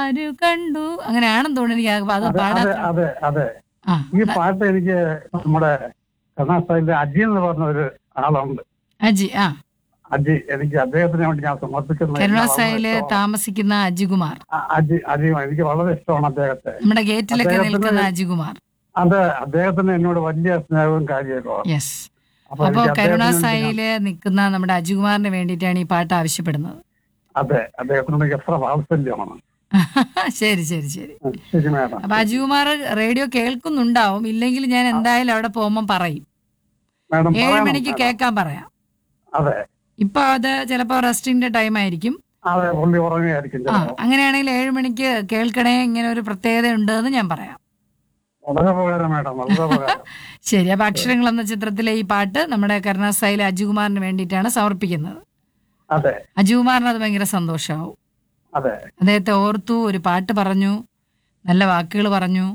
ആരു കണ്ടു അങ്ങനെയാണെന്ന് തോന്നുന്നു എനിക്ക് ആ- അത് അതെ പാടാൻ അതെ അതെ അതെ ആ ഈ പാട്ട് എനിക്ക് നമ്മുടെ കർണാടകയിലെ അജി എന്ന് പറഞ്ഞ ഒരു ആളുണ്ട് അജി ആ അജി എനിക്ക് അദ്ദേഹത്തിന് വേണ്ടി ഞാൻ സമർപ്പിക്കുന്നത് എനിക്ക് വളരെ കരുണാസായില് ഇഷ്ടമാണ്. താമസിക്കുന്ന അജികുമാർ ആ, അജി അജി എനിക്ക് വളരെ ഇഷ്ടമാണ് അദ്ദേഹത്തെ നമ്മുടെ ഗേറ്റിലൊക്കെ അദ്ദേഹത്തിന് നിൽക്കുന്ന അജികുമാർ അത് അദ്ദേഹത്തിന് എന്നോട് വലിയ സ്നേഹവും കാര്യമൊക്കെ യെസ് അപ്പൊ അപ്പോ എനിക്ക് അദ്ദേഹത്തിന് വേണ്ടി ഞാൻ- കരുണാസായില് നിൽക്കുന്ന നമ്മുടെ അജികുമാറിന് വേണ്ടിയിട്ടാണ് ഈ പാട്ട് ആവശ്യപ്പെടുന്നത് അതെ അദ്ദേഹത്തിനോട് എനിക്ക് എത്ര വാത്സല്യമാണ് ശരി ശരി ശരി ഉം, ശരി മാഡം അപ്പൊ അജികുമാർ റേഡിയോ കേൾക്കുന്നുണ്ടാവും ഇല്ലെങ്കിൽ ഞാൻ എന്തായാലും അവിടെ പോകുമ്പോൾ പറയും മാഡം ഏഴ് പറയണം, മണിക്ക് മാഡം. കേൾക്കാൻ പറയാം അതെ ഇപ്പൊ അത് ചിലപ്പോ റെസ്റ്റിന്റെ ടൈം ആയിരിക്കും അതെ പുള്ളി ഉറങ്ങുകയായിരിക്കും ആ ചിലപ്പോ അങ്ങനെയാണെങ്കിൽ ഏഴ് മണിക്ക് കേൾക്കണേ ഇങ്ങനെ ഒരു പ്രത്യേകത ഉണ്ട് എന്ന് ഞാൻ പറയാം വളരെ ഉപകാരം മാഡം വളരെ ഉപകാരം ശരി അപ്പൊ അക്ഷരങ്ങൾ എന്ന ചിത്രത്തിലെ ഈ പാട്ട് നമ്മുടെ കരുണാസായിലെ അജികുമാറിന് വേണ്ടിയിട്ടാണ് സമർപ്പിക്കുന്നത് അതെ അജികുമാറിന് അത് ഭയങ്കര സന്തോഷമാവും അതെ അദ്ദേഹത്തെ ഓർത്തു ഒരു പാട്ട് പറഞ്ഞു നല്ല വാക്കുകൾ പറഞ്ഞു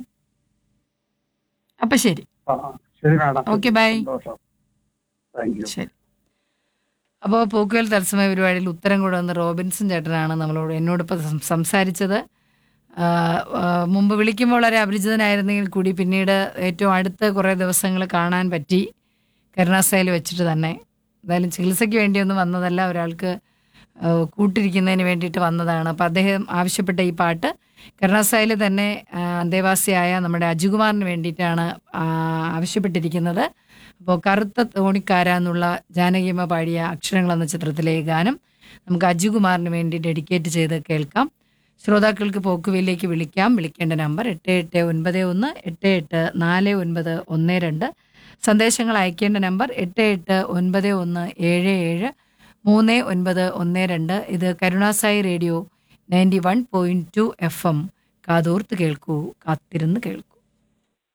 അപ്പൊ ശരി ആ, ശരി മാഡം ഓക്കെ ബൈ സന്തോഷം താങ്ക് യു ശരി അപ്പോൾ പോക്കുവൽ തത്സമയ പരിപാടിയിൽ ഉത്തരം കൂടെ വന്ന് റോബിൻസൺ ചേട്ടനാണ് നമ്മളോട് എന്നോടിപ്പോൾ സം- സംസാരിച്ചത് ആ, ആ, മുമ്പ് വിളിക്കുമ്പോൾ വളരെ അപരിചിതനായിരുന്നെങ്കിൽ കൂടി പിന്നീട് ഏറ്റവും അടുത്ത കുറേ ദിവസങ്ങൾ കാണാൻ പറ്റി കരുണാസയിൽ വെച്ചിട്ട് തന്നെ എന്തായാലും ചികിത്സയ്ക്ക് വേണ്ടിയൊന്നും വന്നതല്ല ഒരാൾക്ക് ആ, കൂട്ടിരിക്കുന്നതിന് വേണ്ടിയിട്ട് വന്നതാണ് അപ്പോൾ അദ്ദേഹം ആവശ്യപ്പെട്ട ഈ പാട്ട് കരുണാസായിൽ തന്നെ ആ, അന്തേവാസിയായ നമ്മുടെ അജുകുമാറിന് വേണ്ടിയിട്ടാണ് ആ, ആവശ്യപ്പെട്ടിരിക്കുന്നത് അപ്പോൾ കറുത്ത തോണിക്കാര എന്നുള്ള ജാനകിയമ്മ പാടിയ അക്ഷരങ്ങൾ എന്ന ചിത്രത്തിലെ ഈ ഗാനം നമുക്ക് അജുകുമാറിന് വേണ്ടി ഡെഡിക്കേറ്റ് ചെയ്ത് കേൾക്കാം ശ്രോതാക്കൾക്ക് പോക്കുവയിലേക്ക് വിളിക്കാം വിളിക്കേണ്ട നമ്പർ എട്ട് എട്ട് ഒൻപത് ഒന്ന് എട്ട് എട്ട് നാല് ഒൻപത് ഒന്ന് രണ്ട് സന്ദേശങ്ങൾ അയക്കേണ്ട നമ്പർ എട്ട് എട്ട് ഒൻപത് ഒന്ന് ഏഴ് ഏഴ് മൂന്ന് ഒൻപത് ഒന്ന് രണ്ട് ഇത് കരുണാസായി radio ninety one point two F M കാതോർത്ത് കേൾക്കൂ കാത്തിരുന്ന് കേൾക്കൂ